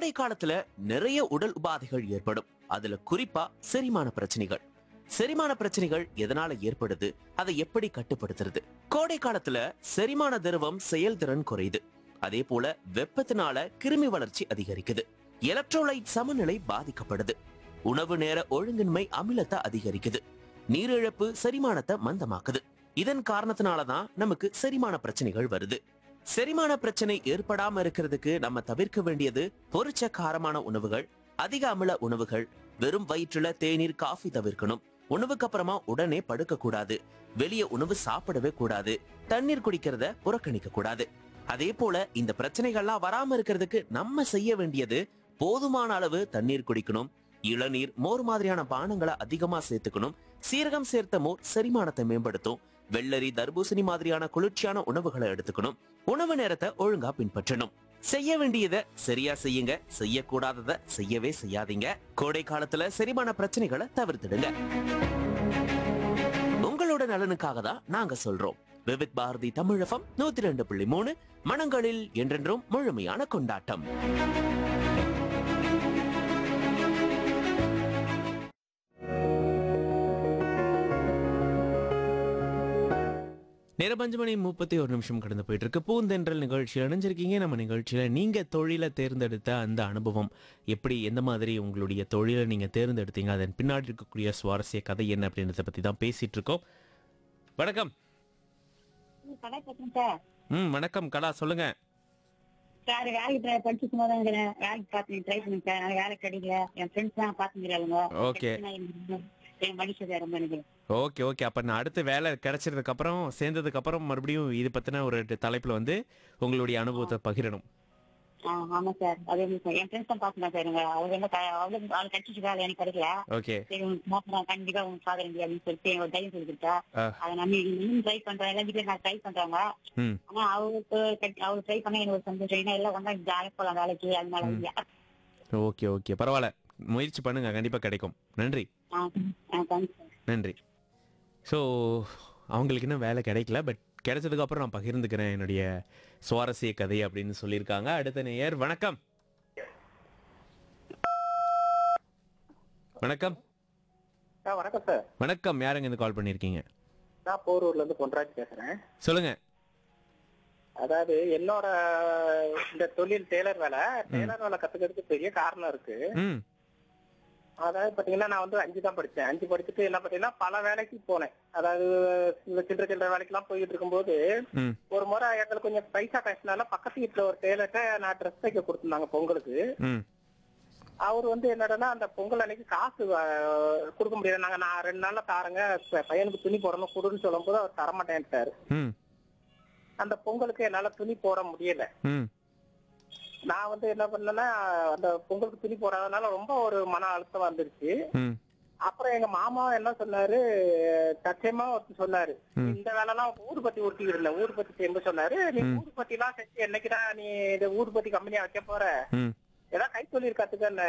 கோடை காலத்துல நிறைய உடல் உபாதைகள் ஏற்படும் அதுல குறிப்பா செரிமான பிரச்சனைகள் செரிமான பிரச்சனைகள் எதனால ஏற்படுது அதை எப்படி கட்டுப்படுத்துறது கோடை காலத்துல செரிமான திரவம் செயல்திறன் குறையுது அதே போல வெப்பத்தினால கிருமி வளர்ச்சி அதிகரிக்குது எலக்ட்ரோலைட் சமநிலை பாதிக்கப்படுது உணவு நேர ஒழுங்கின்மை அமிலத்தை அதிகரிக்குது நீரிழப்பு செரிமானத்தை மந்தமாக்குது இதன் காரணத்தினாலதான் நமக்கு செரிமான பிரச்சனைகள் வருது செரிமான பிரச்சனை ஏற்படாம இருக்கிறதுக்கு நம்ம தவிர்க்க வேண்டியது பொரிச்ச காரமான உணவுகள் அதிக அமில உணவுகள் வெறும் வயிற்றுல தேநீர் காஃபி தவிர்க்கணும் உணவுக்கு அப்புறமா உடனே படுக்க கூடாது வெளிய உணவு சாப்பிடவே கூடாது தண்ணீர் குடிக்கிறத புறக்கணிக்க கூடாது அதே போல இந்த பிரச்சனைகள்லாம் வராம இருக்கிறதுக்கு நம்ம செய்ய வேண்டியது போதுமான அளவு தண்ணீர் குடிக்கணும் இளநீர் மோர் மாதிரியான பானங்களை அதிகமா சேர்த்துக்கணும் சீரகம் சேர்த்த மோர் செரிமானத்தை மேம்படுத்தும் வெள்ளரி தர்பூசணி மாதிரியான குளிர்ச்சியான உணவுகளை எடுத்துக்கணும் உணவு நேரத்தை ஒழுங்கா பின்பற்றணும் செய்ய வேண்டியதை சரியா செய்யுங்க செய்யக்கூடாததை செய்யவே செய்யாதீங்க கோடை காலத்துல செரிமான பிரச்சனைகளை தவிர்த்திடுங்க உங்களோட நலனுக்காக தான் நாங்க சொல்றோம் விவித் பாரதி தமிழகம் நூத்தி ரெண்டு புள்ளி மூணு மனங்களில் என்றென்றும் முழுமையான கொண்டாட்டம் நேரம் அஞ்சு மணி முப்பத்தி ஒரு நிமிஷம் கடந்து போயிட்டு இருக்கு பூந்தென்றல் நிகழ்ச்சியில் இணைஞ்சிருக்கீங்க நம்ம நிகழ்ச்சியில நீங்க தொழிலை தேர்ந்தெடுத்த அந்த அனுபவம் எப்படி எந்த மாதிரி உங்களுடைய தொழிலை நீங்க தேர்ந்தெடுத்தீங்க அதன் பின்னாடி இருக்கக்கூடிய சுவாரஸ்ய கதை என்ன அப்படின்றத பத்தி தான் பேசிட்டு இருக்கோம் வணக்கம் கடை பத்திரம் சார் ம் வணக்கம் கலா சொல்லுங்க சார் வேலைக்கு ட்ரை படிச்சு சும்மா தான் இருக்கிறேன் வேலைக்கு பார்த்து ட்ரை பண்ணி சார் எனக்கு வேலை கிடைக்கல என் ஃப்ரெண்ட்ஸ் தான் பாத்துக்கிறாங்க Okay. என் மனுஷன் ரொம்ப எனக்கு ஓகே ஓகே அப்ப நான் அடுத்த வேலை கிடைச்சதுக்கு அப்புறம் சேர்ந்ததுக்கு அப்புறம் மறுபடியும் இது பத்தின ஒரு தலைப்புல வந்து உங்களுடைய அனுபவத்தை பகிரணும் ஆ, ஆமா சார் அது வந்து சார் என் ஃப்ரெண்ட்ஸ் தான் பாத்துக்கிறேன் சார் எனக்கு அவங்க வந்து க- அவளுக்கு அவள் கிடைச்சிச்சு வேலை எனக்கு கிடைக்கல ஓகே சரி உனக்கு மாத்திரம் கண்டிப்பா உங்க ஃபாதர் இந்தியா அப்படின்னு சொல்லிட்டு எனக்கு ஒரு தைரியம் சொல்லி கொடுத்தா ஆ. அதை நம்ம இன்னும் ட்ரை பண்றேன் எல்லாம் வீட்டுல நான் ட்ரை பண்றாங்க ம் ஆனா அவளுக்கு கட்- அவளுக்கு ட்ரை பண்ண எனக்கு ஒரு சந்தோஷம் ஏன்னா எல்லாம் ஒன்றா ஜாலியாக போலாம் வேலைக்கு அதனால இல்ல. ஓகே ஓகே பரவாயில்ல முயற்சி பண்ணுங்க கண்டிப்பா கிடைக்கும் நன்றி ஆ, ஆ, thanks sir. நன்றி ஸோ அவங்களுக்கு இன்னும் வேலை கிடைக்கல பட் கிடைச்சதுக்கு அப்புறம் நான் பகிர்ந்துக்கிறேன் என்னுடைய சுவாரஸ்ய கதை அப்படின்னு சொல்லியிருக்காங்க அடுத்த நேயர் வணக்கம் வணக்கம் சார் வணக்கம் சார் வணக்கம் யாருங்க இருந்து கால் பண்ணியிருக்கீங்க நான் போரூர்ல இருந்து பொன்ராஜ் பேசுறேன் சொல்லுங்க அதாவது என்னோட இந்த தொழில் டெய்லர் வேலை டெய்லர் வேலை கத்துக்கிறதுக்கு பெரிய காரணம் இருக்கு ம் அதாவது பாத்தீங்கன்னா நான் வந்து அஞ்சு தான் படிச்சேன் அஞ்சு படிச்சுட்டு என்ன பாத்தீங்கன்னா பல வேலைக்கு போனேன் அதாவது இந்த சில்லற சில்லற வேலைக்கெல்லாம் போயிட்டு இருக்கும்போது ம் ஒரு முறை எங்களுக்கு கொஞ்சம் பைசா கஷ்டனால பக்கத்து வீட்டுல ஒரு டெய்லர்ட்ட நான் ட்ரெஸ் தைக்க கொடுத்துருந்தாங்க பொங்கலுக்கு ம் அவர் வந்து என்னடனா அந்த பொங்கல் அன்னைக்கு காசு அஹ், கொடுக்க முடியாது நாங்க நான் ரெண்டு நாள்ல தாரங்க ப- பையனுக்கு துணி போடணும் கொடுன்னு சொல்லும்போது அவர் தரமாட்டேன்ட்டாரு ம் அந்த பொங்கலுக்கு என்னால துணி போட முடியல ம் நான் வந்து என்ன பண்ணேன்னா அந்த பொங்கலுக்கு துணி போடாதனால ரொம்ப ஒரு மன அழுத்தம் வந்துருச்சு ம் அப்புறம் எங்க மாமா என்ன சொன்னாரு சத்தியமா ஒருத்தர் சொன்னாரு ம். இந்த வேலைலாம் ஊதுபத்தி உருட்டிக்கிட்டு இருந்தேன் ஊதுபத்தி எங்க சொன்னாரு நீ ம். ஊதுபத்தி எல்லாம் செஞ்சு என்னைக்குதான் நீ இந்த ஊதுபத்தி கம்பெனியா வைக்க போற ம் ஏதாவது கைத்தொழில் கத்துக்க